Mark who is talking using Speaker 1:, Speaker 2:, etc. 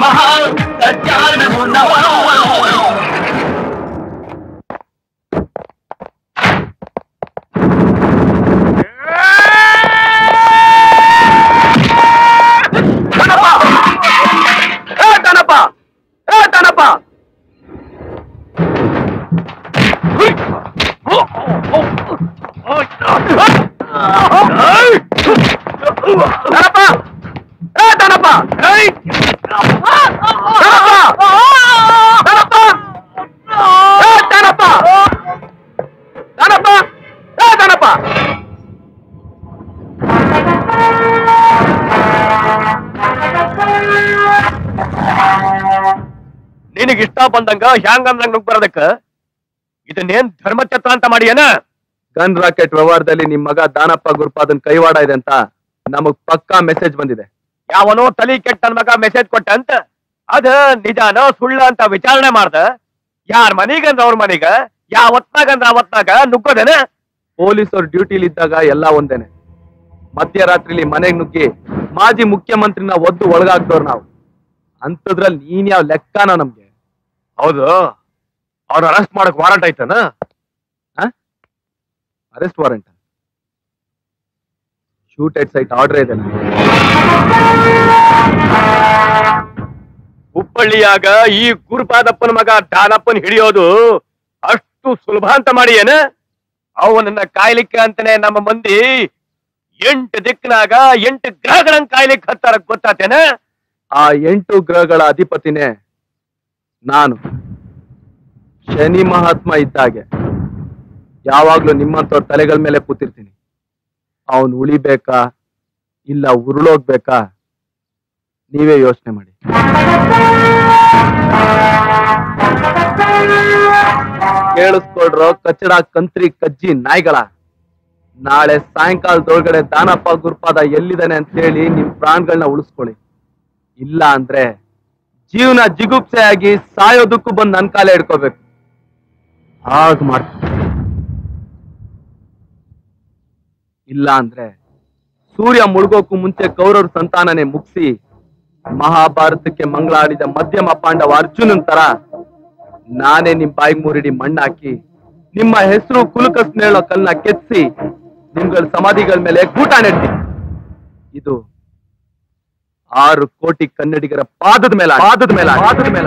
Speaker 1: ನಮಃ ಸತ್ಯಾಯ ನಮೋ ನಮಃ
Speaker 2: ದನಪ್ಪ ಏ ದನಪ್ಪ ಏ ದನಪ್ಪ ದನಪ್ಪ ಏ ದನಪ್ಪ ದನಪ್ಪ ಏ ದನಪ್ಪ ದನಪ್ಪ ಏ ದನಪ್ಪ ನಿನಗೆ ಇಷ್ಟ ಬಂದಂಗ ಹ್ಯಾಂಗ ಅಂದಂಗ ನುಗ್ ಬರೋದಕ್ಕ ಇದನ್ನೇನ್ ಧರ್ಮಛತ್ರ ಅಂತ ಮಾಡಿ ಏನ ಗನ್ ರಾಕೆಟ್ ವ್ಯವಹಾರದಲ್ಲಿ ನಿಮ್ ಮಗ ದಾನಪ್ಪ ಗುರುಪಾದನ್ ಕೈವಾಡ ಇದೆ ಅಂತ ನಮಗ್ ಪಕ್ಕಾ ಮೆಸೇಜ್ ಬಂದಿದೆ ಯಾವನೋ ತಲಿ ಕೆಟ್ಟ ನನ್ ಮಗ ಮೆಸೇಜ್ ಕೊಟ್ಟ ಅಂತ ಅದ ನಿಜಾನ ಸುಳ್ಳ ಅಂತ ವಿಚಾರಣೆ ಮಾಡ್ದ ಯಾರ್ ಮನಿಗಂದ್ರ ಅವ್ರ ಮನಿಗ ಯಾವ ಹೊತ್ನಾಗಂದ್ರ ಅವತ್ನಾಗ ನುಗ್ಗೋದೇನ ಪೊಲೀಸರು ಡ್ಯೂಟಿಲಿ ಇದ್ದಾಗ ಎಲ್ಲ ಒಂದೇನೆ ಮಧ್ಯರಾತ್ರಿಲಿ ಮನೆಗ್ ನುಗ್ಗಿ ಮಾಜಿ ಮುಖ್ಯಮಂತ್ರಿನ ಒದ್ದು ಒಳಗಾಕ್ದವ್ರು ನಾವು ಅಂತದ್ರಲ್ಲಿ ನೀನ್ ಯಾವ ಲೆಕ್ಕನ ನಮ್ಗೆ ಹೌದು ಅವ್ರ ಅರೆಸ್ಟ್ ಮಾಡಕ್ ವಾರಂಟ್ ಆಯ್ತಾನ arrest warrant shoot at sight order ಇದೆ ಹುಬ್ಬಳ್ಳಿಯಾಗ ಈ ಗುರುಪಾದಪ್ಪನ ಮಗ ದಾನಪ್ಪನ್ ಹಿಡಿಯೋದು ಅಷ್ಟು ಸುಲಭ ಅಂತ ಮಾಡಿ ಏನ ಅವನನ್ನ ಕಾಯ್ಲಿಕ್ಕೆ ಅಂತಾನೆ ನಮ್ಮ ಮಂದಿ ಎಂಟು ದಿಕ್ಕಿನಾಗ ಎಂಟು ಗ್ರಹಗಳನ್ನ ಕಾಯ್ಲಿಕ್ಕೆ ಹತ್ತಾರ ಗೊತ್ತಾತೇನ ಆ ಎಂಟು ಗ್ರಹಗಳ ಅಧಿಪತಿನೇ ನಾನು ಶನಿ ಮಹಾತ್ಮ ಇದ್ದಾಗೆ ಯಾವಾಗ್ಲೂ ನಿಮ್ಮಂತವ್ರ ತಲೆಗಳ ಮೇಲೆ ಕೂತಿರ್ತೀನಿ ಅವನು ಉಳಿಬೇಕಾ ಇಲ್ಲ ಉರುಳೋಗ್ಬೇಕಾ ನೀವೇ ಯೋಚನೆ ಮಾಡಿ ಕೇಳಿಸ್ಕೊಳ್ರೋ ಕಚ್ಚಡ ಕಂತ್ರಿ ಕಜ್ಜಿ ನಾಯಿಗಳ ನಾಳೆ ಸಾಯಂಕಾಲದೊಳಗಡೆ ದಾನಪ್ಪ ಗುರುಪಾದ ಎಲ್ಲಿದ್ದಾನೆ ಅಂತ ಹೇಳಿ ನಿಮ್ ಪ್ರಾಣಗಳನ್ನ ಉಳಿಸ್ಕೊಳ್ಳಿ ಇಲ್ಲ ಅಂದ್ರೆ ಜೀವನ ಜಿಗುಪ್ಸೆಯಾಗಿ ಸಾಯೋದಕ್ಕೂ ಬಂದು ನನ್ ಕಾಲೇ ಹಿಡ್ಕೋಬೇಕು ಹಾಗ ಮಾಡ್ತೀನಿ ಇಲ್ಲ ಅಂದ್ರೆ ಸೂರ್ಯ ಮುಳುಗೋಕು ಮುಂಚೆ ಕೌರವ್ರ ಸಂತಾನನೇ ಮುಗಿಸಿ ಮಹಾಭಾರತಕ್ಕೆ ಮಂಗಳಾಡಿದ ಮಧ್ಯಮ ಪಾಂಡವ ಅರ್ಜುನನ್ ತರ ನಾನೇ ನಿಮ್ ಬಾಯಿಗೆ ಮೂರಿಡಿ ಮಣ್ಣಾಕಿ ನಿಮ್ಮ ಹೆಸರು ಕುಲುಕಸ್ನೇಳೋ ಕಲ್ನ ಕೆತ್ಸಿ ನಿಮ್ಗಳ ಸಮಾಧಿಗಳ ಮೇಲೆ ಗೂಟ ನೆಡ್ತೀನಿ ಇದು ಆರು ಕೋಟಿ ಕನ್ನಡಿಗರ ಪಾದದ ಮೇಲೆ ಪಾದದ ಮೇಲೆ ಪಾದದ ಮೇಲೆ